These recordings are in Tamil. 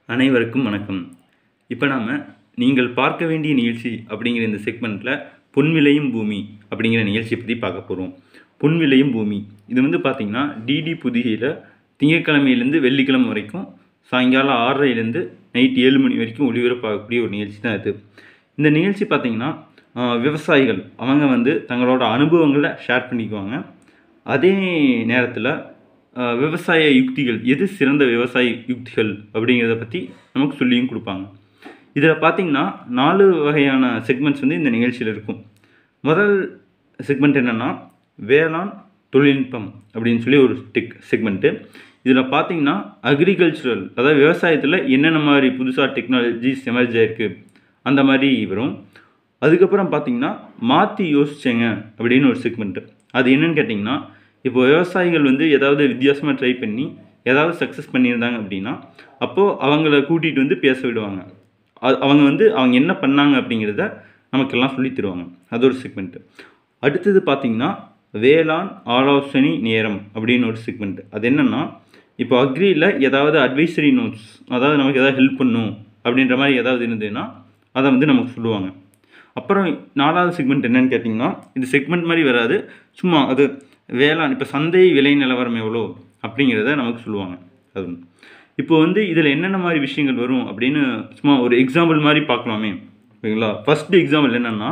அனைவருக்கும் வணக்கம் இப்போ நாம் நீங்கள் பார்க்க வேண்டிய நிகழ்ச்சி அப்படிங்கிற இந்த செக்மெண்ட்டில் பொன் விளையும் பூமி அப்படிங்கிற நிகழ்ச்சியை பற்றி பார்க்க போகிறோம் பொன் விளையும் பூமி இது வந்து பார்த்திங்கன்னா டிடி புதிகையில் திங்கட்கிழமையிலேருந்து வெள்ளிக்கிழமை வரைக்கும் சாயங்காலம் ஆறரைலேருந்து நைட் ஏழு மணி வரைக்கும் ஒளிபரப்பாகக்கூடிய ஒரு நிகழ்ச்சி தான் இது இந்த நிகழ்ச்சி பார்த்திங்கன்னா ஆஹ், விவசாயிகள் அவங்க வந்து தங்களோட அனுபவங்களை ஷேர் பண்ணிக்குவாங்க அதே நேரத்தில் ஆஹ், விவசாய யுக்திகள் எது சிறந்த விவசாய யுக்திகள் அப்படிங்கிறத பற்றி நமக்கு சொல்லியும் கொடுப்பாங்க இதில் பார்த்தீங்கன்னா நாலு வகையான செக்மெண்ட்ஸ் வந்து இந்த நிகழ்ச்சியில் இருக்கும் முதல் செக்மெண்ட் என்னென்னா வேளாண் தொழில்நுட்பம் அப்படின்னு சொல்லி ஒரு டெக் செக்மெண்ட்டு இதில் பார்த்தீங்கன்னா அக்ரிகல்ச்சுரல் அதாவது விவசாயத்தில் என்னென்ன மாதிரி புதுசாக டெக்னாலஜிஸ் எமர்ஜ் ஆயிருக்கு அந்த மாதிரி வரும் அதுக்கப்புறம் பார்த்தீங்கன்னா மாற்றி யோசிச்சேங்க அப்படின்னு ஒரு செக்மெண்ட்டு அது என்னன்னு கேட்டிங்கன்னா இப்போ விவசாயிகள் வந்து ஏதாவது வித்தியாசமாக ட்ரை பண்ணி ஏதாவது சக்ஸஸ் பண்ணியிருந்தாங்க அப்படின்னா அப்போது அவங்கள கூட்டிகிட்டு வந்து பேச விடுவாங்க அது அவங்க வந்து அவங்க என்ன பண்ணாங்க அப்படிங்கிறத நமக்கெல்லாம் சொல்லி தருவாங்க அது ஒரு செக்மெண்ட்டு அடுத்தது பார்த்தீங்கன்னா வேளாண் ஆலோசனை நேரம் அப்படின்னு ஒரு செக்மெண்ட் அது என்னென்னா இப்போ அக்ரியில் ஏதாவது அட்வைசரி நோட்ஸ் அதாவது நமக்கு ஏதாவது ஹெல்ப் பண்ணும் அப்படின்ற மாதிரி ஏதாவது இருந்ததுன்னா அதை வந்து நமக்கு சொல்லுவாங்க அப்புறம் நாலாவது செக்மெண்ட் என்னன்னு கேட்டிங்கன்னா இது செக்மெண்ட் மாதிரி வராது சும்மா அது வேளாண் இப்போ சந்தை விலை நிலவரம் எவ்வளோ அப்படிங்கிறத நமக்கு சொல்லுவாங்க அது ஒண்ணு. இப்போ வந்து இதில் என்னென்ன மாதிரி விஷயங்கள் வரும் அப்படின்னு சும்மா ஒரு எக்ஸாம்பிள் மாதிரி பார்க்கலாமே ஓகேங்களா ஃபர்ஸ்ட் எக்ஸாம்பிள் என்னென்னா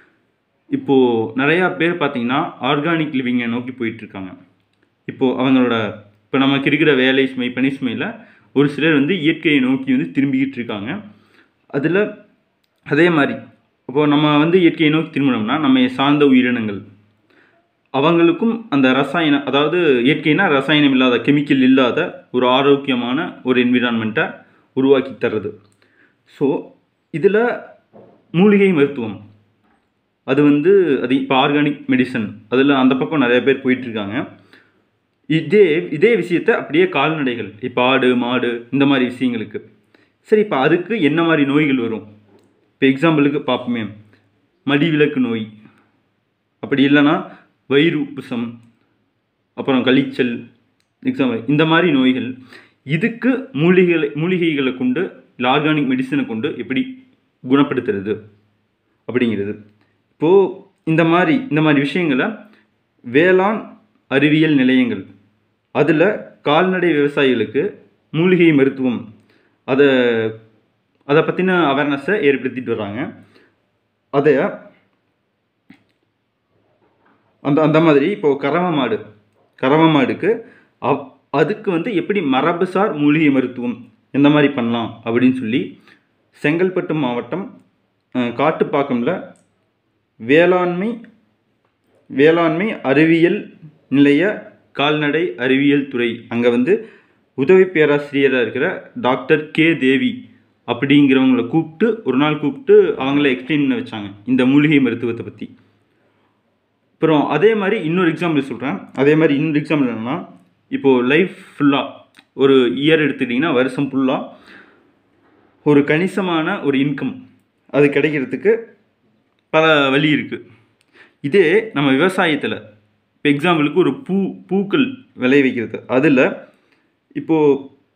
இப்போது நிறையா பேர் பார்த்தீங்கன்னா ஆர்கானிக் லிவிங்கை நோக்கி போயிட்டுருக்காங்க இப்போது அவங்களோட இப்போ நமக்கு இருக்கிற வேலை சுமை பணி சுமையில் ஒரு சிலர் வந்து இயற்கையை நோக்கி வந்து திரும்பிக்கிட்டு இருக்காங்க அதில் அதே மாதிரி இப்போது நம்ம வந்து இயற்கையை நோக்கி திரும்பினோம்னா நம்ம சார்ந்த உயிரினங்கள் அவங்களுக்கும் அந்த ரசாயன அதாவது இயற்கைனா ரசாயனம் இல்லாத கெமிக்கல் இல்லாத ஒரு ஆரோக்கியமான ஒரு என்விரான்மெண்ட்டை உருவாக்கி தர்றது ஸோ இதில் மூலிகை மருத்துவம் அது வந்து அது இப்போ ஆர்கானிக் மெடிசன் அதில் அந்த பக்கம் நிறைய பேர் போயிட்டுருக்காங்க இதே இதே விஷயத்தை அப்படியே கால்நடைகள் இப்போ ஆடு மாடு இந்த மாதிரி விஷயங்களுக்கு சரி இப்போ அதுக்கு என்ன மாதிரி நோய்கள் வரும் இப்போ எக்ஸாம்பிளுக்கு பார்ப்போமே மடிவிலக்கு நோய் அப்படி இல்லைன்னா வயிறு உப்புசம் அப்புறம் கழிச்சல் எக்ஸாம்பிள் இந்த மாதிரி நோய்கள் இதுக்கு மூலிகைகளை மூலிகைகளை கொண்டு இல்லை ஆர்கானிக் மெடிசனை கொண்டு எப்படி குணப்படுத்துறது அப்படிங்கிறது இப்போது இந்த மாதிரி இந்த மாதிரி விஷயங்களை வேளாண் அறிவியல் நிலையங்கள் அதில் கால்நடை விவசாயிகளுக்கு மூலிகை மருத்துவம் அதை அதை பற்றின அவேர்னஸை ஏற்படுத்திட்டு வர்றாங்க அதை அந்த அந்த மாதிரி இப்போது கறவ மாடு கறவ மாடுக்கு அவ் அதுக்கு வந்து எப்படி மரபுசார் மூலிகை மருத்துவம் எந்த மாதிரி பண்ணலாம் அப்படின்னு சொல்லி செங்கல்பட்டு மாவட்டம் அஹ், காட்டுப்பாக்கம்ல வேளாண்மை வேளாண்மை அறிவியல் நிலைய கால்நடை அறிவியல் துறை அங்கே வந்து உதவி பேராசிரியராக இருக்கிற டாக்டர் கே தேவி அப்படிங்கிறவங்கள கூப்பிட்டு ஒரு நாள் கூப்பிட்டு அவங்கள எக்ஸ்பிளைன் பண்ண வச்சாங்க இந்த மூலிகை மருத்துவத்தை பற்றி அப்புறம் அதே மாதிரி இன்னொரு எக்ஸாம்பிள் சொல்கிறேன் அதே மாதிரி இன்னொரு எக்ஸாம்பிள் என்னென்னா இப்போது லைஃப் ஃபுல்லாக ஒரு இயர் எடுத்துக்கிட்டிங்கன்னா வருஷம் ஃபுல்லாக ஒரு கணிசமான ஒரு இன்கம் அது கிடைக்கிறதுக்கு பல வழி இருக்குது இதே நம்ம விவசாயத்தில் இப்போ எக்ஸாம்பிளுக்கு ஒரு பூ பூக்கள் விளைய வைக்கிறது அதில் இப்போது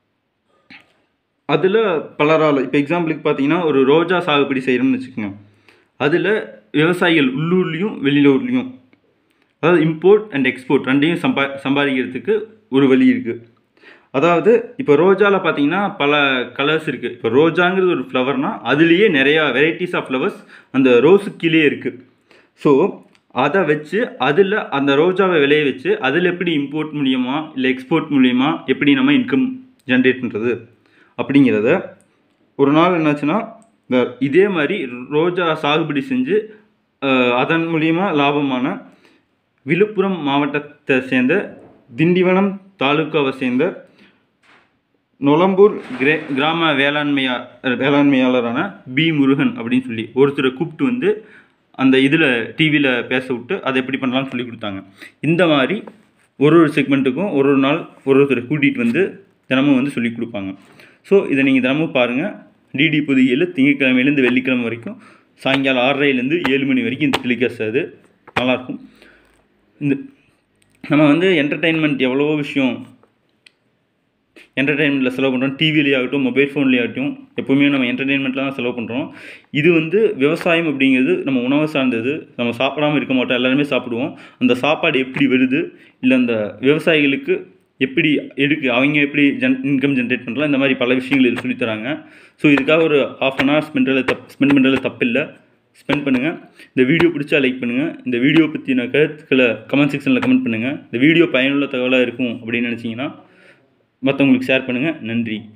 அதில் பலரால் இப்போ எக்ஸாம்பிளுக்கு பார்த்தீங்கன்னா ஒரு ரோஜா சாகுபடி செய்கிறோம்னு வச்சுக்கோங்க அதில் விவசாயிகள் உள்ளூர்லேயும் வெளியூர்லேயும் அதாவது இம்போர்ட் அண்ட் எக்ஸ்போர்ட் ரெண்டையும் சம்பா சம்பாதிக்கிறதுக்கு ஒரு வழி இருக்குது அதாவது இப்போ ரோஜாவில் பார்த்தீங்கன்னா பல கலர்ஸ் இருக்குது இப்போ ரோஜாங்கிறது ஒரு ஃப்ளவர்னால் அதுலேயே நிறையா வெரைட்டிஸ் ஆஃப் ஃப்ளவர்ஸ் அந்த ரோஸு கீழே இருக்குது ஸோ அதை வச்சு அதில் அந்த ரோஜாவை விளைய வச்சு அதில் எப்படி இம்போர்ட் மூலியமா இல்லை எக்ஸ்போர்ட் மூலியமா எப்படி நம்ம இன்கம் ஜென்ரேட் பண்ணுறது அப்படிங்கிறத ஒரு நாள் என்னாச்சுன்னா இந்த இதே மாதிரி ரோஜா சாகுபடி செஞ்சு அஹ், அதன் மூலியமா லாபமான விழுப்புரம் மாவட்டத்தை சேர்ந்த திண்டிவனம் தாலுக்காவை சேர்ந்த நொலம்பூர் கிரே கிராம வேளாண்மையா வேளாண்மையாளரான பி முருகன் அப்படின்னு சொல்லி ஒருத்தரை கூப்பிட்டு வந்து அந்த இதில் டிவியில் பேச விட்டு அதை எப்படி பண்ணலாம்னு சொல்லி கொடுத்தாங்க இந்த மாதிரி ஒரு ஒரு செக்மெண்ட்டுக்கும் ஒரு ஒரு நாள் ஒரு ஒருத்தரை கூட்டிகிட்டு வந்து தினமும் வந்து சொல்லி கொடுப்பாங்க ஸோ இதை நீங்கள் தினமும் பாருங்கள் டிடி புதியில் திங்கட்கிழமையிலேருந்து வெள்ளிக்கிழமை வரைக்கும் சாயங்காலம் ஆறரைலேருந்து ஏழு மணி வரைக்கும் இந்த டெலிகாஸ்ட் அது நல்லாயிருக்கும் இந்த நம்ம வந்து என்டர்டெயின்மெண்ட் எவ்வளவோ விஷயம் என்டர்டெயின்மெண்ட்டில் செலவு பண்ணுறோம் டிவிலேயே ஆகட்டும் மொபைல் ஃபோன்லேயே ஆகட்டும் எப்போவுமே நம்ம என்டர்டெயின்மெண்ட்டில் தான் செலவு பண்ணுறோம் இது வந்து விவசாயம் அப்படிங்கிறது நம்ம உணவை சார்ந்தது நம்ம சாப்பிடாம இருக்க மாட்டோம் எல்லாருமே சாப்பிடுவோம் அந்த சாப்பாடு எப்படி வருது இல்லை அந்த விவசாயிகளுக்கு எப்படி எடுக்கு அவங்க எப்படி ஜென் இன்கம் ஜென்ரேட் பண்ணலாம் இந்த மாதிரி பல விஷயங்கள் இது சொல்லித் தராங்க ஸோ இதுக்காக ஒரு ஹாஃப் அன் ஹவர் ஸ்பெண்ட் தப் ஸ்பெண்ட் பண்ணுறது தப்பில்லை ஸ்பெண்ட் பண்ணுங்கள் இந்த வீடியோ பிடிச்சா லைக் பண்ணுங்கள் இந்த வீடியோ பற்றின கருத்துக்களை கமெண்ட் செக்ஷனில் கமெண்ட் பண்ணுங்கள் இந்த வீடியோ பயனுள்ள தகவலாக இருக்கும் அப்படின்னு நினச்சிங்கன்னா மற்றவங்களுக்கு ஷேர் பண்ணுங்கள் நன்றி